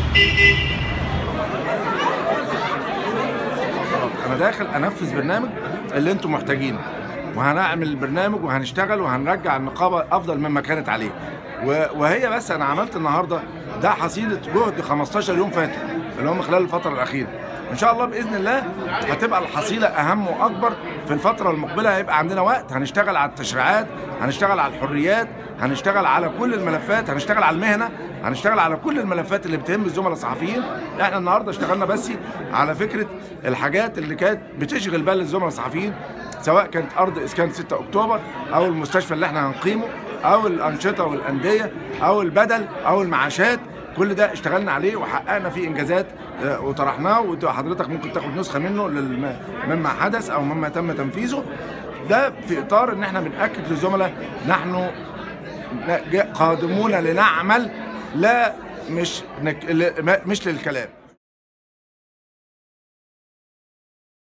انا داخل انفذ برنامج اللي انتم محتاجينه وهنعمل البرنامج وهنشتغل وهنرجع النقابه افضل مما كانت عليه و- وهي بس انا عملت النهارده ده حصيله جهد 15 يوم فاتوا اللي هم خلال الفتره الاخيره ان شاء الله باذن الله هتبقى الحصيله اهم واكبر في الفتره المقبله هيبقى عندنا وقت هنشتغل على التشريعات هنشتغل على الحريات هنشتغل على كل الملفات هنشتغل على المهنه هنشتغل على كل الملفات اللي بتهم الزملاء الصحفيين احنا النهارده اشتغلنا بس على فكره الحاجات اللي كانت بتشغل بال الزملاء الصحفيين سواء كانت ارض اسكان 6 اكتوبر او المستشفى اللي احنا هنقيمه او الانشطه والانديه او البدل او المعاشات كل ده اشتغلنا عليه وحققنا فيه انجازات آه، وطرحناه وحضرتك ممكن تاخد نسخه منه للم- مما حدث او مما تم تنفيذه ده في اطار ان احنا بناكد للزملاء نحن ن- قادمون لنعمل لا مش نك... ل- مش للكلام